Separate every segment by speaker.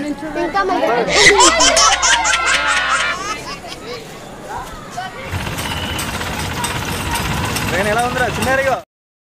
Speaker 1: ఇంకా మంచిగా
Speaker 2: ట్రైన్ ఎలా ఉందిరా చిన్నారిగా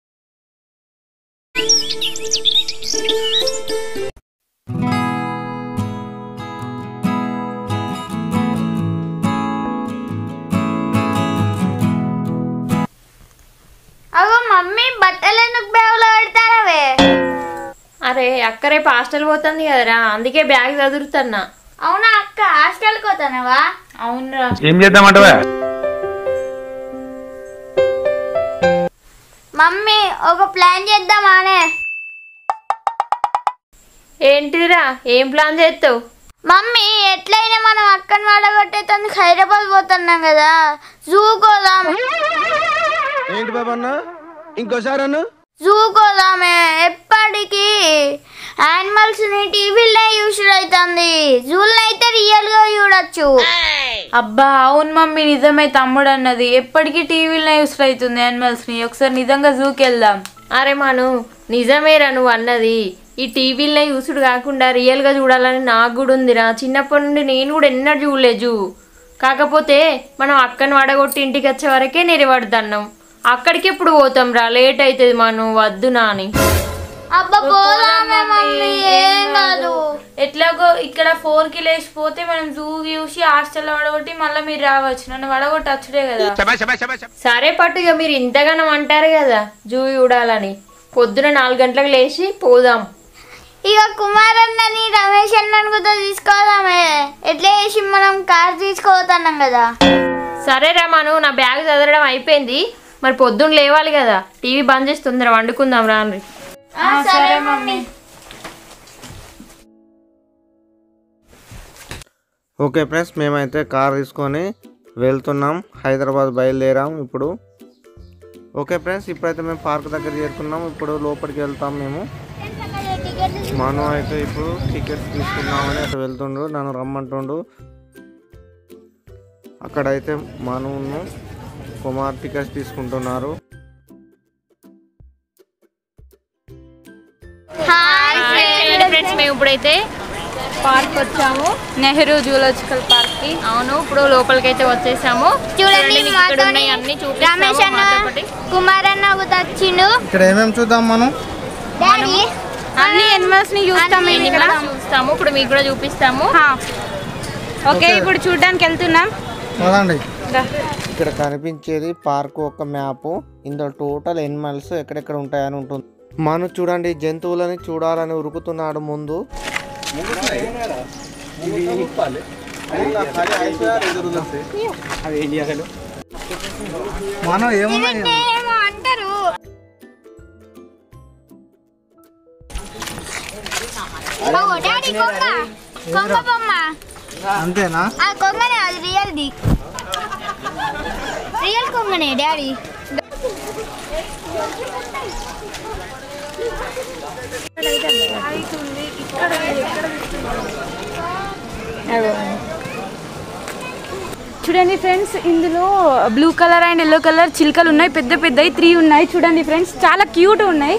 Speaker 1: అగో మమ్మీ బట్టలు ఎందుకు బ్యాగులో పెడతానవే
Speaker 3: అరే అక్క రేపు హాస్టల్ పోతుంది కదరా అందుకే బ్యాగ్ చదువుతున్నా
Speaker 1: అవునా అక్క హాస్టల్కి పోతానవా
Speaker 3: అవునరా
Speaker 4: ఏం చేద్దామంటవా
Speaker 1: మమ్మీ ఒక ప్లాన్ చేద్దామానే
Speaker 3: ఏంటిదిరా ఏం ప్లాన్ చేస్తావు
Speaker 1: మమ్మీ ఎట్లయినా మనం అక్కని వాడగొట్టేందుకు హైదరాబాద్ పోతున్నాం కదా జూ కోదాం
Speaker 2: ఏంటి బాబా అన్న ఇంకోసారి అన్న
Speaker 1: జూ కోదామే ఎప్పటికీ యానిమల్స్ ని టీవీలో యూస్ అవుతుంది జూలో అయితే రియల్ గా చూడొచ్చు
Speaker 5: అబ్బా అవును మమ్మీ నిజమే తమ్ముడు అన్నది ఎప్పటికీ టీవీలో యూస్ అవుతుంది యానిమల్స్ ని ఒకసారి నిజంగా జూకి వెళ్దాం
Speaker 3: అరే మను నిజమేరా నువ్వు అన్నది ఈ టీవీలో చూసుడు కాకుండా రియల్గా చూడాలని నాకు కూడా ఉందిరా చిన్నప్పటి నుండి నేను కూడా ఎన్నడూ చూడలేదు కాకపోతే మనం అక్కని వడగొట్టి ఇంటికి వచ్చే వరకే నెరవడుతున్నాం అక్కడికి ఎప్పుడు పోతాం రా లేట్ అవుతుంది మనం వద్దు నాని
Speaker 1: అబ్బా పోదామే మమ్మీ ఏం కాదు
Speaker 5: ఎట్లాగో ఇక్కడ ఫోర్ కి లేచిపోతే మనం జూ చూసి హాస్టల్లో వడగొట్టి మళ్ళీ మీరు రావచ్చు నన్ను వడగొట్టి వచ్చుడే కదా
Speaker 3: సరే పట్టు ఇక మీరు ఇంతగానం అంటారు కదా జూ చూడాలని పొద్దున నాలుగు గంటలకు లేచి పోదాం
Speaker 1: ఇక కుమార్ అన్నని రమేష్ అన్నని కూడా తీసుకోదామే ఎట్లా చేసి మనం కార్ తీసుకోపోతున్నాం కదా
Speaker 3: సరే రా మను నా బ్యాగ్ చదవడం అయిపోయింది మరి పొద్దున్న లేవాలి కదా టీవీ బంద్ చేసి తొందర వండుకుందాం రాండి
Speaker 1: సరే మమ్మీ
Speaker 2: ఓకే ఫ్రెండ్స్ మేమైతే కార్ తీసుకొని వెళ్తున్నాం హైదరాబాద్ బయలుదేరాం ఇప్పుడు ఓకే ఫ్రెండ్స్ ఇప్పుడైతే మేము పార్క్ దగ్గర చేరుకున్నాం ఇప్పుడు లోపలికి వెళ్తాం మేము మనం అయితే ఇప్పుడు టికెట్స్ తీసుకుందామని అటు వెళ్తుండు నన్ను రమ్మంటుండు అక్కడైతే మనును కుమార్ టికెట్స్ తీసుకుంటున్నారు
Speaker 3: ఫ్రెండ్స్ మేము ఇప్పుడైతే పార్క్ వచ్చాము
Speaker 5: నెహ్రూ జూలాజికల్ పార్క్ కి
Speaker 3: అవును ఇప్పుడు లోపలికి అయితే వచ్చేసాము
Speaker 1: చూడండి
Speaker 3: మీకు ఇక్కడ
Speaker 1: మాతోని
Speaker 3: ఉన్నాయి అన్ని
Speaker 1: రమేష్
Speaker 3: చూపిస్తాము
Speaker 1: అన్న
Speaker 3: మాతో పాటు.
Speaker 1: కుమార్ అన్న కూడా వచ్చిండు
Speaker 2: ఇక్కడ ఏమేమి చూద్దాం మనం
Speaker 1: డాడీ
Speaker 5: అన్ని ఎనిమల్స్ ని చూస్తాం మేము
Speaker 3: దీన్ని
Speaker 5: ఇక్కడ
Speaker 3: కూడా చూస్తాము ఇప్పుడు మీకు కూడా చూపిస్తాము
Speaker 5: హా. ఓకే ఇప్పుడు చూడడానికి వెళ్తున్నాం
Speaker 2: పదండి
Speaker 5: దా.
Speaker 2: ఇక్కడ కనిపించేది పార్క్ ఒక మ్యాప్ ఇందులో టోటల్ ఎనిమల్స్ ఎక్కడెక్కడ ఉంటాయని ఉంటుంది మనం చూడండి జంతువులని చూడాలని ఉరుకుతున్నాడు ముందు మనం ఏమున్నాయి
Speaker 1: ఏమో అంటారు ఓ డాడీ కొంగ కొంగ బొమ్మ
Speaker 2: అంతేనా
Speaker 1: ఆ కొంగనే అది రియల్ది రియల్ కొంగనే డాడీ
Speaker 5: చూడండి ఫ్రెండ్స్ ఇందులో blue colour and yellow colour చిలుకలు ఉన్నాయి పెద్ద పెద్దవి త్రీ ఉన్నాయి చూడండి ఫ్రెండ్స్ చాలా క్యూట్ ఉన్నాయి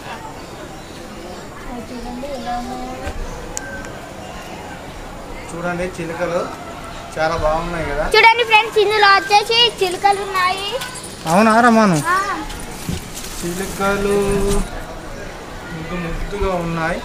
Speaker 2: చూడండి చిలుకలు చాలా బాగున్నాయి కదా
Speaker 1: చూడండి ఫ్రెండ్స్ ఇందులో వచ్చేసి చిలుకలు ఉన్నాయి
Speaker 2: అవునా రమాను
Speaker 1: ఆ,
Speaker 2: చిలుకలు ముద్దు ముద్దుగా ఉన్నాయి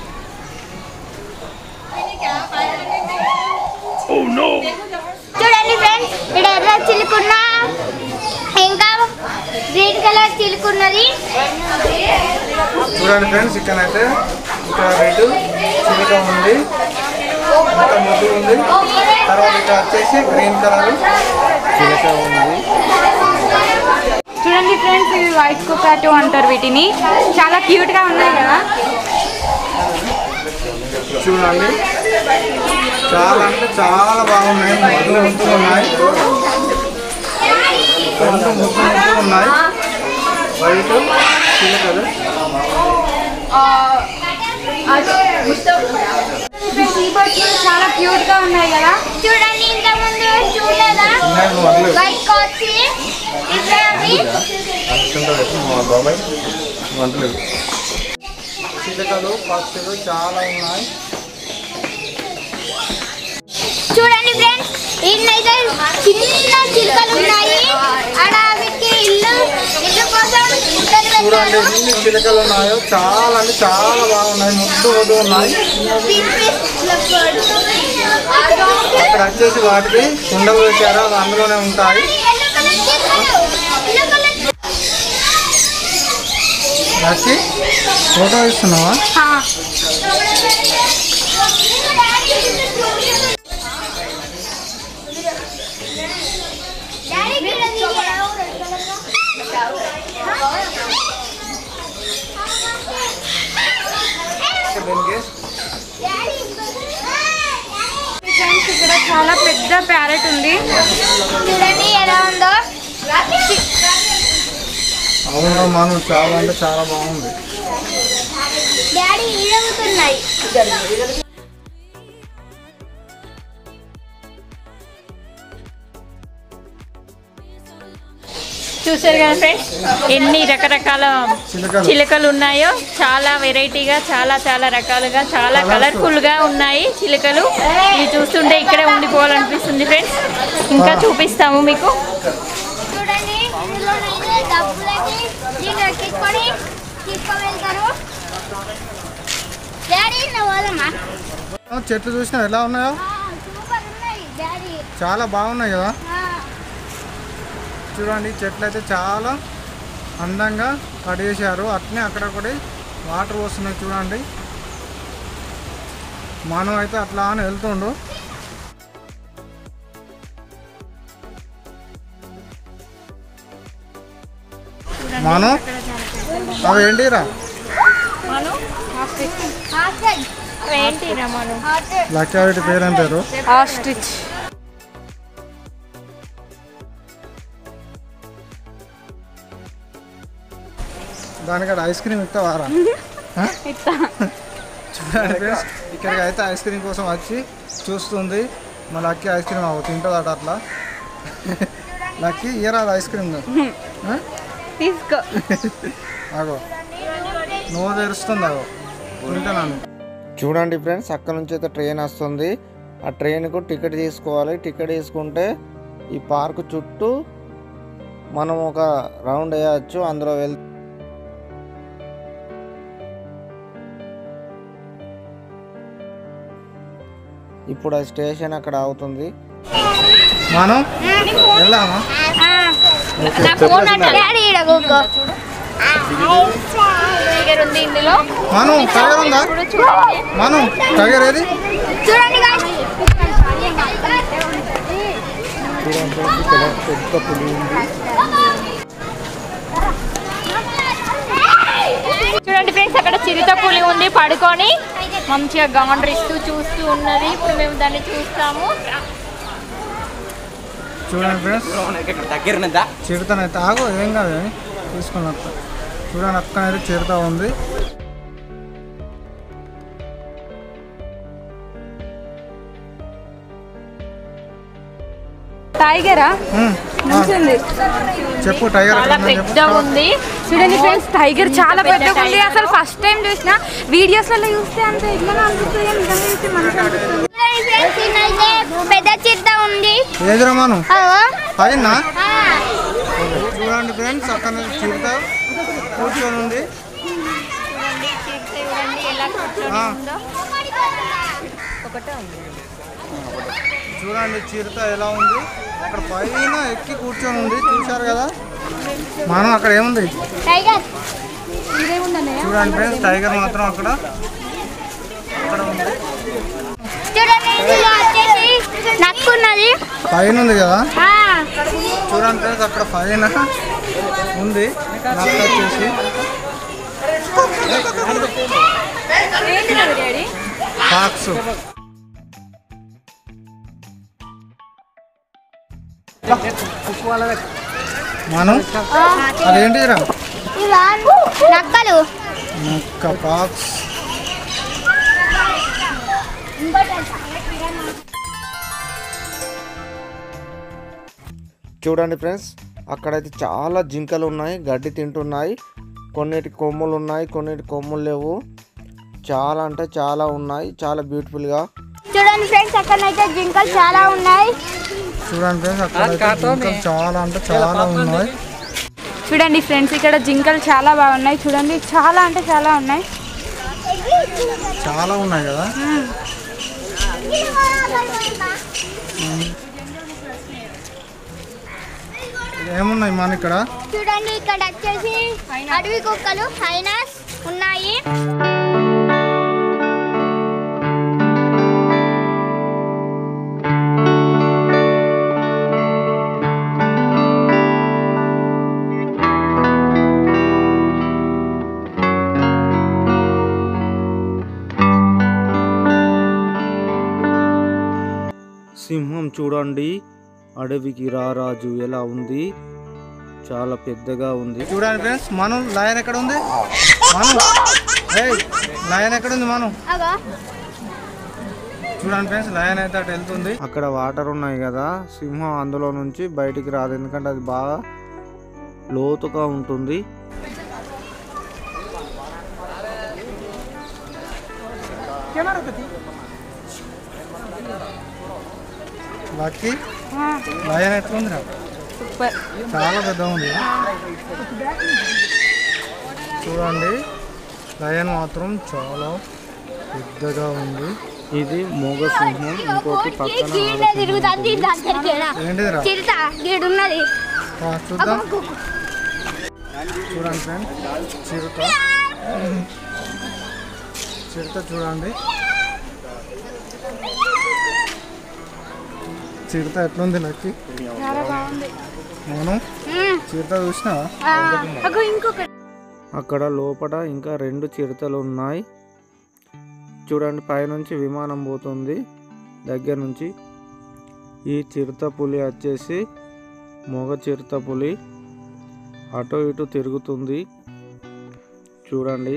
Speaker 1: చూడండి ఫ్రెండ్స్ ఇక్కడ ఎర్ర చిలుకున్నా ఇంకా గ్రీన్ కలర్ చిలుకున్నది
Speaker 2: చూడండి ఫ్రెండ్స్ ఇక్కడైతే ఇక్కడ రెడ్ చిలుక ఉంది మొత్తం ముద్దు ఉంది తర్వాత ఇక్కడ వచ్చేసి గ్రీన్ కలర్ చిలుక ఉంది
Speaker 5: చూడండి ఫ్రెండ్స్ ఇవి వైట్ కొకాటో అంటారు వీటిని చాలా క్యూట్ గా ఉన్నాయి కదా
Speaker 2: చూడండి చాలా అంటే చాలా బాగున్నాయి ముద్దు ముద్దు ఉన్నాయి రెండు ముద్దు ముద్దు ఉన్నాయి వైట్ చిలుకలు
Speaker 5: ఈ బర్డ్స్ కూడా చాలా క్యూట్ గా ఉన్నాయి కదా
Speaker 1: చూడండి ఇంత ముందు చూడలేదా
Speaker 2: ఉన్నాయి మొదలు
Speaker 1: వైట్ కోచి ఇవి
Speaker 2: మా బాబాయ్ వంటలేదు చిలుకలు పక్షులు చాలా ఉన్నాయి చూడండి ఎన్ని చిలకలు ఉన్నాయో చాలా అంటే చాలా బాగున్నాయి ముద్దు ముద్దు ఉన్నాయి అక్కడ వచ్చేసి వాటికి కుండలు పెట్టారు అవి అందులోనే ఉంటాయి వచ్చి ఫోటో ఇస్తున్నావా దీనికి
Speaker 5: ఫ్రెండ్స్ ఇక్కడ చాలా పెద్ద ప్యారెట్ ఉంది
Speaker 1: చూడండి ఎలా ఉందో
Speaker 2: అవును మనం చాలా అంటే చాలా బాగుంది
Speaker 1: డాడీ ఇరుగుతున్నాయి
Speaker 3: చూసారు కదా ఫ్రెండ్స్ ఎన్ని రకరకాల
Speaker 2: చిలకలు
Speaker 3: చిలుకలు ఉన్నాయో చాలా వెరైటీగా చాలా చాలా రకాలుగా చాలా కలర్ఫుల్ గా ఉన్నాయి చిలుకలు ఇవి చూస్తుంటే ఇక్కడే ఉండిపోవాలనిపిస్తుంది ఫ్రెండ్స్ ఇంకా చూపిస్తాము మీకు
Speaker 1: చూడండి ఇందులోనైతే డబ్బులకి దీంట్లో ఎక్కించుకొని తీసుకువెళ్తారు డాడీ నువ్వు పోదమ్మా
Speaker 2: చెట్లు చూసినా ఎలా ఉన్నాయో
Speaker 1: సూపర్ ఉన్నాయి డాడీ
Speaker 2: చాలా బాగున్నాయి కదా
Speaker 1: ఆ,
Speaker 2: చూడండి చెట్లు అయితే చాలా అందంగా కడిగేశారు అట్నే అక్కడొకటి వాటర్ వస్తున్నాయి చూడండి మనం అయితే అట్లా అని వెళ్తుండు మనం అవి ఏంటిరా
Speaker 1: హాస్టల్
Speaker 3: ఏంటి రమను
Speaker 1: హాస్టల్
Speaker 2: లక్ష్యారెడ్డి పేరు ఏం పేరు
Speaker 5: ఆస్ట్రిచ్
Speaker 2: దానికాడ ఐస్ క్రీమ్ ఇస్తావారా ఆ? చూడండి ఫ్రెండ్స్ ఇక్కడికి అయితే ఐస్ క్రీమ్ కోసం వచ్చి చూస్తుంది మా లక్కీ ఐస్ క్రీమ్ అవ్వ తింటుంది అట అట్లా లక్కీ ఇయరాదు ఐస్ క్రీమ్ ఆ?
Speaker 5: తీసుకో
Speaker 2: ఆగో నువ్వు తెరుస్తుంది ఆగో తింటాను చూడండి ఫ్రెండ్స్ అక్కడ నుంచి అయితే ట్రైన్ వస్తుంది ఆ ట్రైన్కు టికెట్ తీసుకోవాలి టికెట్ తీసుకుంటే ఈ పార్క్ చుట్టూ మనం ఒక రౌండ్ వేయచ్చు అందులో వెళ్ ఇప్పుడు ఆ స్టేషన్ అక్కడ అవుతుంది మనం వెళ్దామా
Speaker 3: నా ఫోన్ అట
Speaker 1: డాడీ ఈడ కూకో
Speaker 3: దగ్గర ఉంది ఇందులో
Speaker 2: మనం టైగర్ ఉందా మనం టైగర్ ఏది
Speaker 1: చూడండి guys.
Speaker 2: పెద్ద పులి ఉంది
Speaker 3: చూడండి ఫ్రెండ్స్ అక్కడ చిరుత పులి ఉంది పడుకొని మంచిగా గాండ్రిస్తూ చూస్తూ ఉన్నది ఇప్పుడు మేము దాన్ని చూస్తాము
Speaker 2: చూడండి ఫ్రెండ్స్ చిరుతనైతే ఆగో ఏం కాదు తీసుకుని అక్క చూడండి అక్క అయితే చిరుత ఉంది
Speaker 5: టైగరా
Speaker 2: ఉమ్, ఆ, చెప్పు టైగర్
Speaker 3: చాలా
Speaker 2: ఎక్కడ ఉందో చెప్పు.
Speaker 3: పెద్దగా ఉంది
Speaker 5: చూడండి ఫ్రెండ్స్ టైగర్ చాలా పెద్దగా ఉంది అసలు ఫస్ట్ టైం చూసిన వీడియోస్లలో చూస్తే అంత ఎట్లా అనిపిస్తుంది కానీ నిజంగా చూస్తే మంచిగా అనిపిస్తుంది
Speaker 1: చూడండి friends, ఈయనైతే పెద్ద చిత్త ఉంది
Speaker 2: ఏదిరా మనం
Speaker 1: అగో.
Speaker 2: పైన
Speaker 1: ఆ,
Speaker 2: చూడండి ఫ్రెండ్స్ అక్కడ చిరుత కూర్చొని ఉంది ఆ. చూడండి చిరుత ఎలా ఉంది అక్కడ పైన ఎక్కి కూర్చొని ఉంది చూశారు కదా మనం అక్కడ ఏముంది
Speaker 1: టైగర్
Speaker 2: చూడండి ఫ్రెండ్స్ టైగర్ మాత్రం అక్కడ అక్కడ ఉంది
Speaker 1: చూడండి ఇందులో వచ్చేసి నక్కున్నది
Speaker 2: పైన ఉంది కదా
Speaker 1: ఆ,
Speaker 2: చూడండి ఫ్రెండ్స్ అక్కడ పైన ఉంది నక్క వచ్చేసి ఫాక్స్ మనం అదేంటిరా
Speaker 1: ఇలా నక్కలు
Speaker 2: నక్క ఫాక్స్ చూడండి ఫ్రెండ్స్ అక్కడైతే చాలా జింకలు ఉన్నాయి గడ్డి తింటున్నాయి కొన్నిటి కొమ్ములు ఉన్నాయి కొన్నిటి కొమ్ములు లేవు చాలా అంటే చాలా ఉన్నాయి చాలా బ్యూటిఫుల్గా
Speaker 1: చూడండి ఫ్రెండ్స్ అక్కడనైతే జింకలు చాలా ఉన్నాయి
Speaker 2: చూడండి ఫ్రెండ్స్ అక్కడ జింకలు చాలా అంటే చాలా ఉన్నాయి
Speaker 5: చూడండి ఫ్రెండ్స్ ఇక్కడ జింకలు చాలా బాగున్నాయి చూడండి చాలా అంటే చాలా ఉన్నాయి
Speaker 2: చాలా ఉన్నాయి కదా ఏమున్నాయి మన ఇక్కడ
Speaker 1: చూడండి ఇక్కడ వచ్చేసి అడవి కుక్కలు హైనాస్ ఉన్నాయి
Speaker 2: సింహం చూడండి అడవికి రారాజు ఎలా ఉంది చాలా పెద్దగా ఉంది చూడండి ఫ్రెండ్స్ మనం లయన్ ఎక్కడ ఉంది మనం ఏయ్ లయన్ ఎక్కడ ఉంది మనం
Speaker 1: అగో
Speaker 2: చూడండి ఫ్రెండ్స్ లయన్ అయితే అటు వెళ్తుంది అక్కడ వాటర్ ఉన్నాయి కదా సింహం అందులో నుంచి బయటికి రాదు ఎందుకంటే అది బాగా లోతుగా ఉంటుంది లక్కీ లయన్ ఎట్లుంది
Speaker 5: సూపర్
Speaker 2: చాలా పెద్ద ఉంది చూడండి లయన్ మాత్రం చాలా పెద్దగా ఉంది ఇది మూగ సింహం ఇంకోటి పక్కన ఆడ
Speaker 1: తిరుగుతుంది దగ్గరికి
Speaker 2: ఏంటిదిరా
Speaker 1: చిరుత గీడున్నది
Speaker 2: ఆ, చూద్దాం చూడండి ఫ్రెండ్ చిరుత చిరుత చూడండి చిరుత ఎట్లుంది లక్కి
Speaker 5: చాలా బాగుంది
Speaker 2: నేను చిరుత చూసినా
Speaker 5: అగో ఇంకొక
Speaker 2: అక్కడ లోపల ఇంకా రెండు చిరుతలు ఉన్నాయి చూడండి పైనుంచి విమానం పోతుంది దగ్గర నుంచి ఈ చిరుత పులి వచ్చేసి మగ చిరుత పులి అటు ఇటు తిరుగుతుంది చూడండి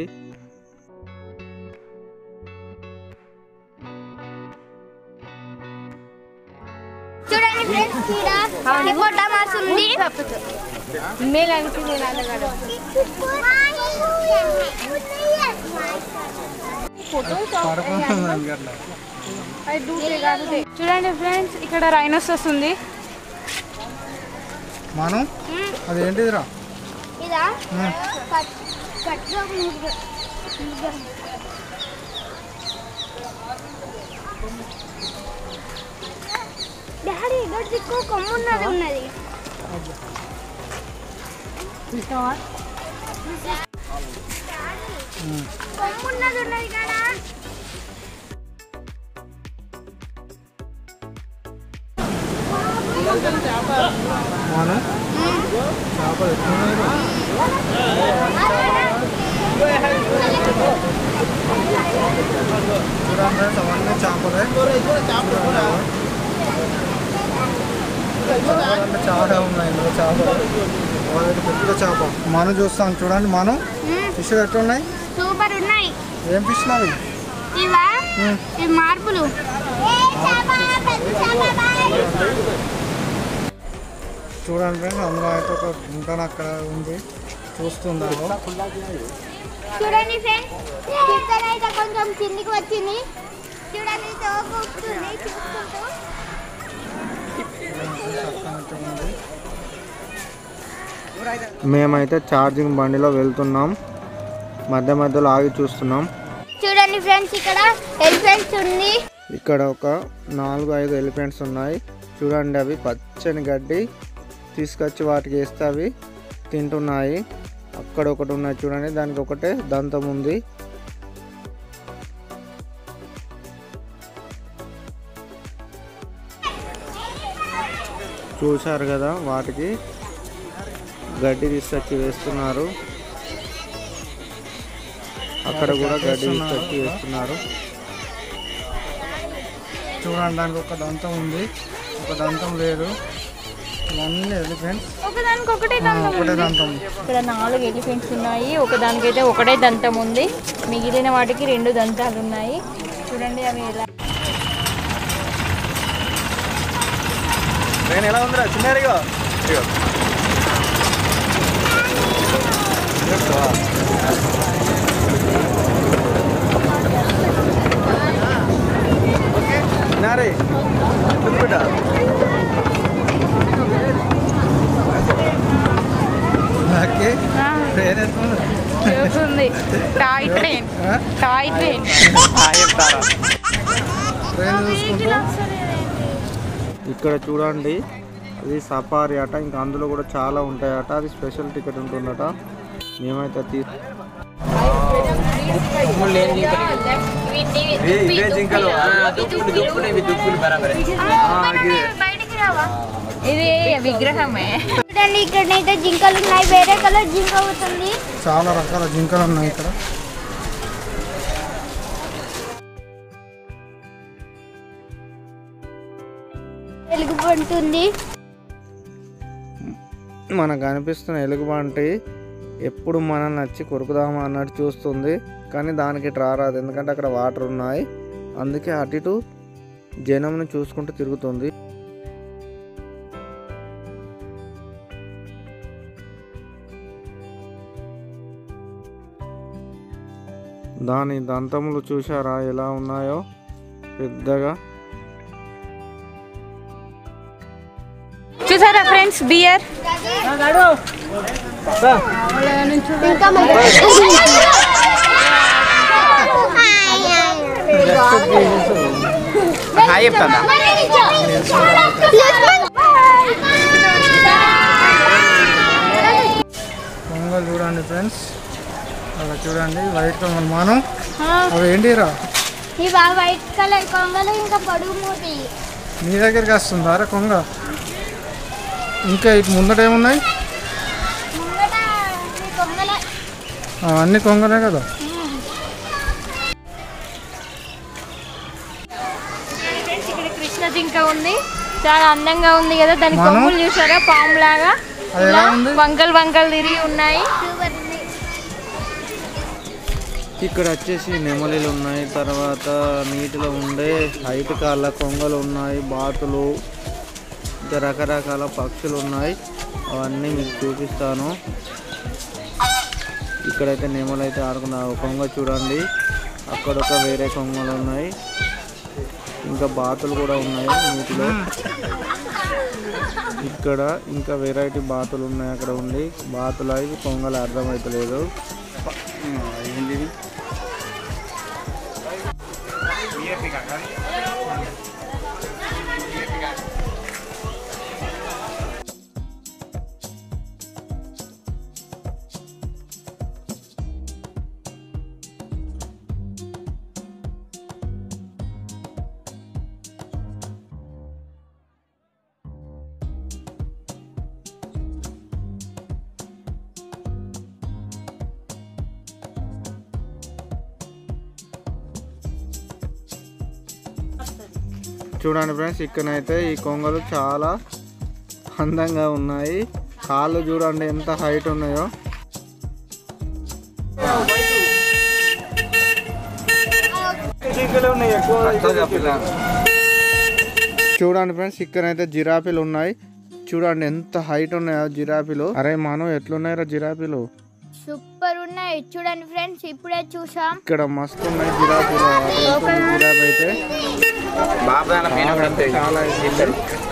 Speaker 1: చూడండి ఫ్రెండ్స్ ఇక్కడ హిపోటామస్ ఉంది
Speaker 5: మేలు అనిపించింది నాన్నగారు చూడండి ఫ్రెండ్స్ ఇక్కడ రైనోసస్ ఉంది
Speaker 2: మనం అదేంటిదిరా
Speaker 1: ఇదా కట్ కట్లో ముగ్గు డాడీ ఇద్దరు దిక్కు కొమ్మున్నది ఉన్నది కొమ్మున్నది ఉన్నది కదా
Speaker 2: మనం చేపలు ఎట్లున్నాయి చూడండి ఫ్రెండ్స్ అవన్నీ చేపలే చేపలంటే చాలా ఉన్నాయి ఇందులో చేపలు వాళ్ళకి పెద్ద చేప మనం చూస్తాం చూడండి మనం ఫిష్ ఎట్లున్నాయి
Speaker 1: సూపర్ ఉన్నాయి
Speaker 2: ఏం ఫిష్లు అవి
Speaker 1: ఇవా ఇవి మార్పులు
Speaker 2: చూడండి ఫ్రెండ్స్ అందులో అయితే ఒక గుంటన అక్కడ ఉంది చూస్తుందాము
Speaker 1: చూడండి ఫ్రెండ్స్ చిత్తన అయితే కొంచెం కిందికి వచ్చింది చూడండి తోక వస్తుంది చూసుకుంటూ
Speaker 2: మేమైతే ఛార్జింగ్ బండిలో వెళ్తున్నాం మధ్య మధ్యలో ఆగి చూస్తున్నాం
Speaker 1: చూడండి ఫ్రెండ్స్ ఇక్కడ ఎలిఫెంట్స్ ఉంది
Speaker 2: ఇక్కడ ఒక నాలుగు ఐదు ఎలిఫెంట్స్ ఉన్నాయి చూడండి అవి పచ్చని గడ్డి తీసుకొచ్చి వాటికి వేస్తే అవి తింటున్నాయి అక్కడ ఒకటి ఉన్నాయి చూడండి దానికి ఒకటే దంతం ఉంది చూశారు కదా వాటికి గడ్డి తీసుకొచ్చి వేస్తున్నారు అక్కడ కూడా గడ్డి తీసుకొచ్చి వేస్తున్నారు చూడండి దానికి ఒక దంతం ఉంది ఒక దంతం లేదు ఇవన్నీ ఎలిఫెంట్స్
Speaker 5: ఒకదానికి ఒకటే దంతం
Speaker 2: ఒకటే దంతం
Speaker 3: ఇక్కడ నాలుగు ఎలిఫెంట్స్ ఉన్నాయి ఒక దానికైతే ఒకటే దంతం ఉంది మిగిలిన వాటికి రెండు దంతాలు ఉన్నాయి చూడండి అవి ఎలా
Speaker 2: నేను ఎలా ఉందిరా చిన్నారిగా నారే బిడ్డ
Speaker 4: డాడీకి ట్రైన్ ఎత్తుకున్నా
Speaker 5: ఉంది toy train toy train
Speaker 4: train చూసుకుంటూ
Speaker 2: ఇక్కడ చూడండి అది సఫారీ అట ఇంకా అందులో కూడా చాలా ఉంటాయట అది స్పెషల్ టికెట్ ఉంటుందట మేమైతే తీ
Speaker 5: ఇది విగ్రహమే
Speaker 1: చూడండి ఇక్కడనైతే జింకలు ఉన్నాయి వేరే కలర్ జింక అవుతుంది
Speaker 4: చాలా రకాల జింకలు ఉన్నాయి ఇక్కడ
Speaker 1: వెలుగు పడుతుంది
Speaker 2: మనకు అనిపిస్తున్న ఎలుగుబంటి ఎప్పుడు మనల్ని వచ్చి కొరుకుదామా అన్నట్టు చూస్తుంది కానీ దానికి ఇటు రారాదు ఎందుకంటే అక్కడ వాటర్ ఉన్నాయి అందుకే అటు ఇటు జనంని చూసుకుంటూ తిరుగుతుంది దాని దంతములు చూసారా ఎలా ఉన్నాయో పెద్దగా
Speaker 5: చూసారా ఫ్రెండ్స్ బియర్
Speaker 1: ఇంకా
Speaker 4: హాయ్ చెప్తాడా కొంగలు చూడండి ఫ్రెండ్స్ అలా చూడండి వైట్ కొంగలు మనం అవి ఏంటిరా
Speaker 1: ఇవా వైట్ కలర్ కొంగలు ఇంకా పొడుగు మూతి
Speaker 4: నీ దగ్గరికి వస్తుందా రా కొంగ ఇంకా ఇటు ముందట ఏమున్నాయి
Speaker 1: ముంగట ఈ కొంగల
Speaker 4: ఆ, అన్ని కొంగలే కదా
Speaker 3: ఇక్కడ కృష్ణ జింక ఉంది చాలా అందంగా ఉంది కదా దాని
Speaker 4: మనం?
Speaker 3: కొమ్ములు చూసారా పాము లాగా
Speaker 4: అది ఎలా ఉంది
Speaker 3: వంకలు వంకలు తిరిగి ఉన్నాయి
Speaker 1: సూపర్ ఉంది
Speaker 2: ఇక్కడ వచ్చేసి నెమలిలు ఉన్నాయి తర్వాత నీటిలో ఉండే హైట్ కాళ్ళ కొంగలు ఉన్నాయి బాతులు ఇంకా రకరకాల పక్షులు ఉన్నాయి అవన్నీ మీకు చూపిస్తాను ఇక్కడైతే నెమలు అయితే ఆడుకున్న కొంగ చూడండి అక్కడ ఒక వేరే కొంగలు ఉన్నాయి ఇంకా బాతులు కూడా ఉన్నాయి నీటిలో ఇక్కడ ఇంకా వెరైటీ బాతులు ఉన్నాయి అక్కడ ఉండి బాతులు అవి కొంగలు అర్థమవుతలేదు చూడండి ఫ్రెండ్స్ ఇక్కడైతే ఈ కొంగలు చాలా అందంగా ఉన్నాయి కాళ్ళు చూడండి ఎంత హైట్ ఉన్నాయో చూడండి ఫ్రెండ్స్ ఇక్కడైతే జిరాఫీలు ఉన్నాయి చూడండి ఎంత హైట్ ఉన్నాయో జిరాఫీలు అరే మనం ఎట్లున్నాయిరా జిరాఫీలు
Speaker 1: సూపర్ ఉన్నాయి చూడండి ఫ్రెండ్స్ ఇప్పుడే చూసాం
Speaker 2: ఇక్కడ మస్తు ఉన్నాయి జిరాఫీలు అటు వెళ్తుంది జిరాఫీ అయితే చాలా అంటే చాలా అయితే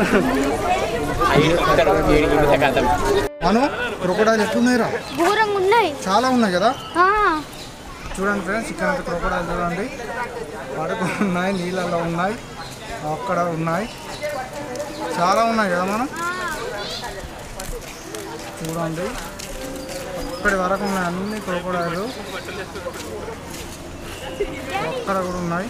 Speaker 4: మనం క్రొకడాయిలు ఎట్లున్నాయిరా
Speaker 1: ఘోరంగా ఉన్నాయి
Speaker 4: చాలా ఉన్నాయి కదా
Speaker 1: ఆ,
Speaker 4: చూడండి ఫ్రెండ్స్ ఇక్కడ క్రొకడాయిలు చూడండి పడుకొని ఉన్నాయి నీళ్ళలో ఉన్నాయి అక్కడ ఉన్నాయి చాలా ఉన్నాయి కదా మనం చూడండి అక్కడి వరకు ఉన్నాయి అన్ని క్రొకడాయిలు అక్కడ కూడా ఉన్నాయి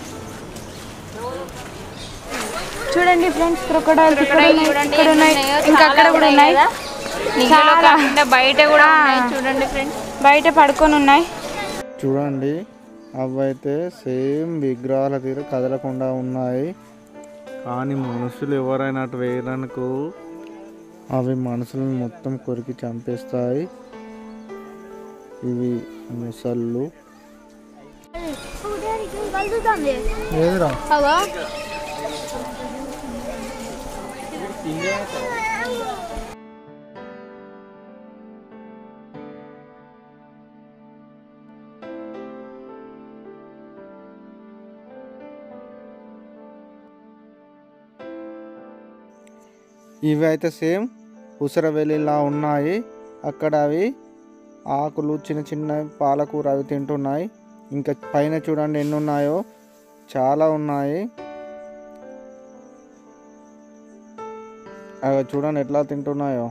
Speaker 5: చూడండి ఫ్రెండ్స్ క్రొకడైల్స్ ఇక్కడ ఉన్నాయి ఇక్కడ ఉన్నాయి ఇంకా అక్కడ కూడా ఉన్నాయి
Speaker 3: నీళ్ళలో కాకుండా బయట కూడా ఉన్నాయి చూడండి ఫ్రెండ్స్
Speaker 5: బయట పడుకొని ఉన్నాయి
Speaker 2: చూడండి అవైతే సేమ్ విగ్రహాల తీరు కదలకుండా ఉన్నాయి కానీ మనుషులు ఎవరైనా అటు వేయడానికి అవి మనుషులను మొత్తం కొరికి చంపేస్తాయి ఇవి ముసళ్ళు
Speaker 1: చూడడానికి కలుగుతుంది
Speaker 4: ఏదిరా
Speaker 1: అవా
Speaker 2: ఇవి అయితే సేమ్ ఉసరవెల్లిలా ఉన్నాయి అక్కడ అవి ఆకులు చిన్న చిన్న పాలకూర అవి తింటున్నాయి ఇంకా పైన చూడండి ఎన్ని ఉన్నాయో చాలా ఉన్నాయి అవి చూడండి ఎట్లా తింటున్నాయో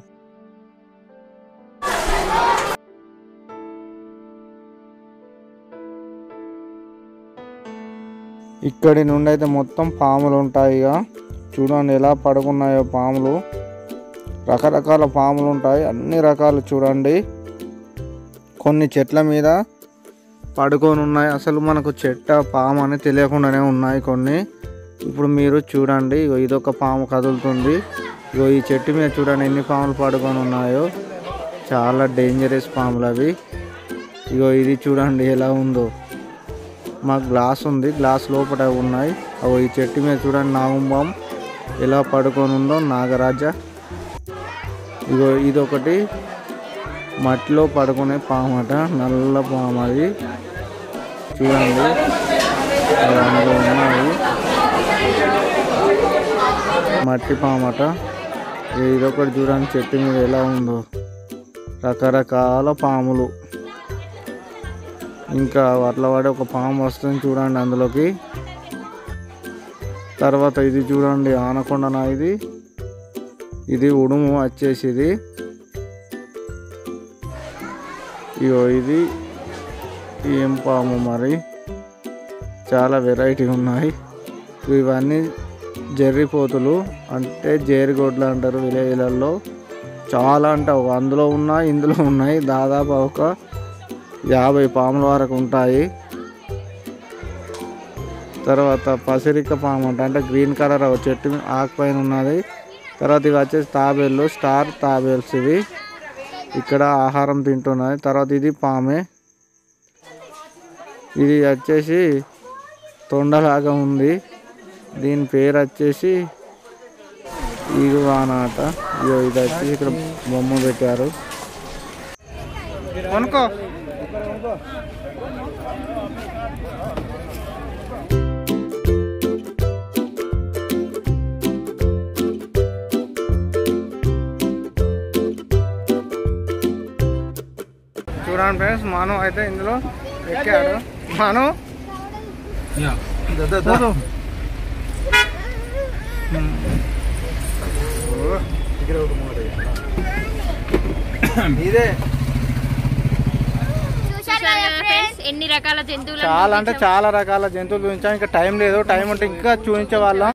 Speaker 2: ఇక్కడి నుండి అయితే మొత్తం పాములు ఉంటాయి ఇక చూడండి ఎలా పడుకున్నాయో పాములు రకరకాల పాములు ఉంటాయి అన్ని రకాలు చూడండి కొన్ని చెట్ల మీద పడుకొని ఉన్నాయి అసలు మనకు చెట్ట పాము అని తెలియకుండానే ఉన్నాయి కొన్ని ఇప్పుడు మీరు చూడండి ఇగో ఇదొక పాము కదులుతుంది ఇగో ఈ చెట్టు మీద చూడండి ఎన్ని పాములు పడుకొని ఉన్నాయో చాలా డేంజరస్ పాములు అవి ఇగో ఇది చూడండి ఎలా ఉందో మా గ్లాస్ ఉంది గ్లాస్ లోపల అవి ఉన్నాయి అవి ఈ చెట్టు మీద చూడండి నాగుంబం ఎలా పడుకొని ఉందో నాగరాజ ఇగో ఇది ఒకటి మట్టిలో పడుకునే పాము అట నల్ల పాము అది చూడండి అవి అందులో ఉన్నాయి మట్టి పాము అట ఇదొకటి చూడండి చెట్టు మీద ఎలా ఉందో రకరకాల పాములు ఇంకా అట్లా పడి ఒక పాము వస్తుంది చూడండి అందులోకి తర్వాత ఇది చూడండి ఆనకొండనా ఇది ఇది ఉడుము వచ్చేసి ఇది ఇగో ఇది ఏం పాము మరి చాలా వెరైటీ ఉన్నాయి ఇవన్నీ జర్రిపోతులు అంటే జేరిగొడ్లు అంటారు విలేజ్లలో చాలా అంటే ఒక అందులో ఉన్నాయి ఇందులో ఉన్నాయి దాదాపు ఒక యాభై పాముల వరకు ఉంటాయి తర్వాత పసిరిక పాము అంట అంటే గ్రీన్ కలర్ ఒక చెట్టు మీద ఆకు పైన ఉన్నది తర్వాత ఇవి వచ్చేసి తాబేళ్ళు స్టార్ తాబేల్స్ ఇవి ఇక్కడ ఆహారం తింటున్నాయి తర్వాత ఇది పామే ఇది వచ్చేసి తొండలాగా ఉంది దీని పేరు వచ్చేసి ఈగువాన అట ఇగో ఇది వచ్చేసి ఇక్కడ బొమ్మ పెట్టారు
Speaker 4: కొనుక్కో చూడండి ఫ్రెండ్స్ మాను అయితే ఇందులో ఎక్కాడు మాను కూర్చో. ఇదే
Speaker 1: చూశారు కదా ఫ్రెండ్స్
Speaker 3: ఎన్ని రకాల జంతువులు
Speaker 2: చాలా అంటే చాలా రకాల జంతువులు చూపించాం ఇంకా టైం లేదు టైం ఉంటే ఇంకా చూపించే వాళ్ళం